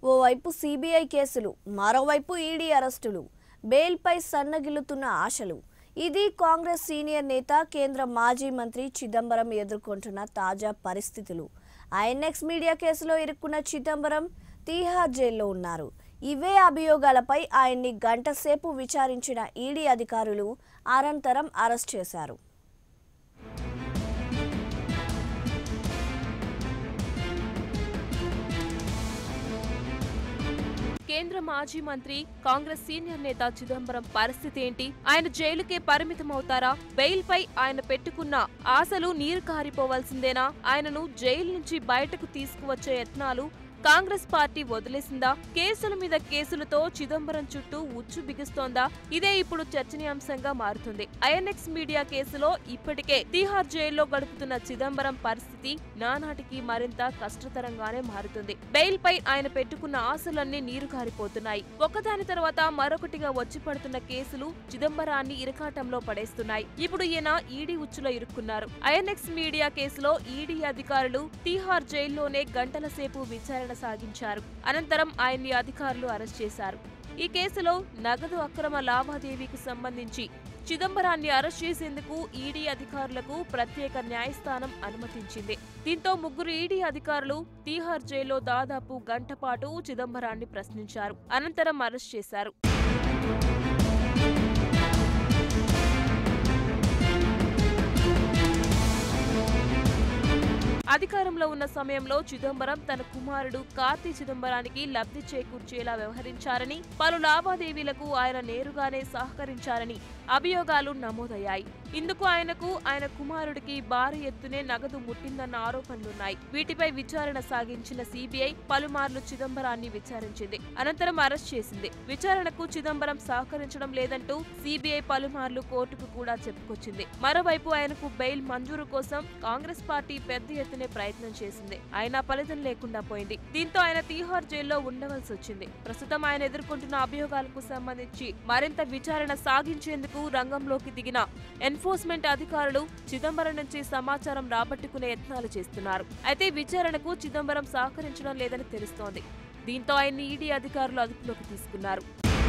ఓవైపు సిబిఐ కేసులు మరోవైపు ఈడీ అరెస్టులు బెయిల్పై సన్నగిల్లుతున్న ఆశలు ఇది కాంగ్రెస్ సీనియర్ నేత కేంద్ర మాజీ మంత్రి చిదంబరం ఎదుర్కొంటున్న తాజా పరిస్థితులు ఐఎన్ఎక్స్ మీడియా కేసులో ఇరుక్కున్న చిదంబరం తీహార్ జైల్లో ఉన్నారు ఇవే అభియోగాలపై ఆయన్ని గంటసేపు విచారించిన ఈడీ అధికారులు అనంతరం అరెస్ట్ చేశారు కేంద్ర మాజీ మంత్రి కాంగ్రెస్ సీనియర్ నేత చిదంబరం పరిస్థితి ఏంటి ఆయన జైలుకే పరిమితమవుతారా బెయిల్ పై ఆయన పెట్టుకున్న ఆశలు నీరు కారిపోవాల్సిందేనా ఆయనను జైలు నుంచి బయటకు తీసుకువచ్చే యత్నాలు కాంగ్రెస్ పార్టీ వదిలేసిందా కేసుల మీద కేసులతో చిదంబరం చుట్టూ ఉచ్చు బిగుస్తోందా ఇదే ఇప్పుడు చర్చనీయాంశంగా మారుతుంది ఐఎన్ఎక్స్ మీడియా కేసులో ఇప్పటికే తిహార్ జైల్లో గడుపుతున్న చిదంబరం పరిస్థితి నానాటికి మరింత కష్టతరంగానే మారుతుంది బెయిల్ పై ఆయన పెట్టుకున్న ఆశలన్నీ నీరు కారిపోతున్నాయి ఒకదాని తర్వాత మరొకటిగా వచ్చి పడుతున్న కేసులు చిదంబరాన్ని ఇరకాటంలో పడేస్తున్నాయి ఇప్పుడు ఈయన ఈడీ ఉచ్చులో ఇరుక్కున్నారు ఐఎన్ఎక్స్ మీడియా కేసులో ఈడీ అధికారులు తీహార్ జైల్లోనే గంటల సేపు విచారణ సాగించారు అనంతరం ఆయన్ని అధికారులు అరెస్ట్ చేశారు ఈ కేసులో నగదు అక్రమ లావాదేవీకి సంబంధించి చిదంబరాన్ని అరెస్ట్ చేసేందుకు ఈడీ అధికారులకు ప్రత్యేక న్యాయస్థానం అనుమతించింది దీంతో ముగ్గురు ఈడీ అధికారులు తీహార్ జైల్లో దాదాపు గంట పాటు చిదంబరాన్ని ప్రశ్నించారు అనంతరం అరెస్ట్ చేశారు అధికారంలో ఉన్న సమయంలో చిదంబరం తన కుమారుడు కార్తీ చిదంబరానికి లబ్ధి చేకూర్చేలా వ్యవహరించారని పలు లావాదేవీలకు ఆయన నేరుగానే సహకరించారని అభియోగాలు నమోదయ్యాయి ఇందుకు ఆయనకు ఆయన కుమారుడికి భారీ ఎత్తునే నగదు ముట్టిందన్న ఆరోపణలున్నాయి వీటిపై విచారణ సాగించిన సిబిఐ పలుమార్లు చిదంబరాన్ని విచారించింది అనంతరం అరెస్ట్ చేసింది విచారణకు చిదంబరం సహకరించడం లేదంటూ సిబిఐ పలుమార్లు కోర్టుకు కూడా చెప్పుకొచ్చింది మరోవైపు ఆయనకు బెయిల్ మంజూరు కోసం కాంగ్రెస్ పార్టీ పెద్ద ఎత్తునే ప్రయత్నం చేసింది అయినా ఫలితం లేకుండా పోయింది దీంతో ఆయన తీహార్ జైల్లో ఉండవలసి వచ్చింది ప్రస్తుతం ఆయన ఎదుర్కొంటున్న అభియోగాలకు సంబంధించి మరింత విచారణ సాగించేందుకు రంగంలోకి దిగిన ఎన్ఫోర్స్మెంట్ అధికారులు చిదంబరం నుంచి సమాచారం రాబట్టుకునే యత్నాలు చేస్తున్నారు అయితే విచారణకు చిదంబరం సహకరించడం లేదని తెలుస్తోంది దీంతో ఆయన్ని ఈడీ అధికారులు అదుపులోకి తీసుకున్నారు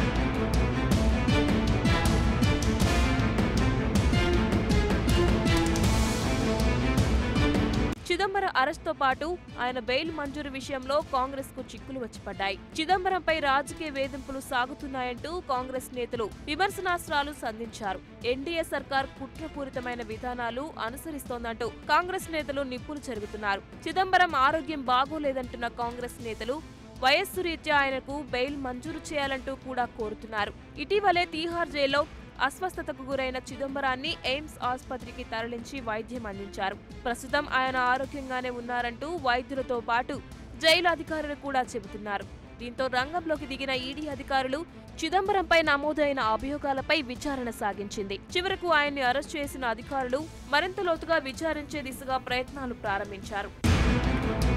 చిదంబరం అరెస్ట్తో పాటు ఆయన బెయిల్ మంజూరు విషయంలో కాంగ్రెస్ కు చిక్కులు వచ్చి పడ్డాయి చిదంబరంపై రాజకీయ వేధింపులు సాగుతున్నాయంటూ కాంగ్రెస్ నేతలు విమర్శనాస్త్రాలు సంధించారు ఎన్డీఏ సర్కార్ కుట్రపూరితమైన విధానాలు అనుసరిస్తోందంటూ కాంగ్రెస్ నేతలు నిప్పులు చెరుగుతున్నారు చిదంబరం ఆరోగ్యం బాగోలేదంటున్న కాంగ్రెస్ నేతలు వయస్సు రీత్యా ఆయనకు బెయిల్ మంజూరు చేయాలంటూ కూడా కోరుతున్నారు ఇటీవలే తీహార్ జైల్లో అస్వస్థతకు గురైన చిదంబరాన్ని ఎయిమ్స్ ఆసుపత్రికి తరలించి వైద్యం అందించారు ప్రస్తుతం ఆయన ఆరోగ్యంగానే ఉన్నారంటూ వైద్యులతో పాటు జైలు అధికారులు కూడా చెబుతున్నారు దీంతో రంగంలోకి దిగిన ఈడీ అధికారులు చిదంబరంపై నమోదైన అభియోగాలపై విచారణ సాగించింది చివరకు ఆయన్ని అరెస్ట్ చేసిన అధికారులు మరింత లోతుగా విచారించే దిశగా ప్రయత్నాలు ప్రారంభించారు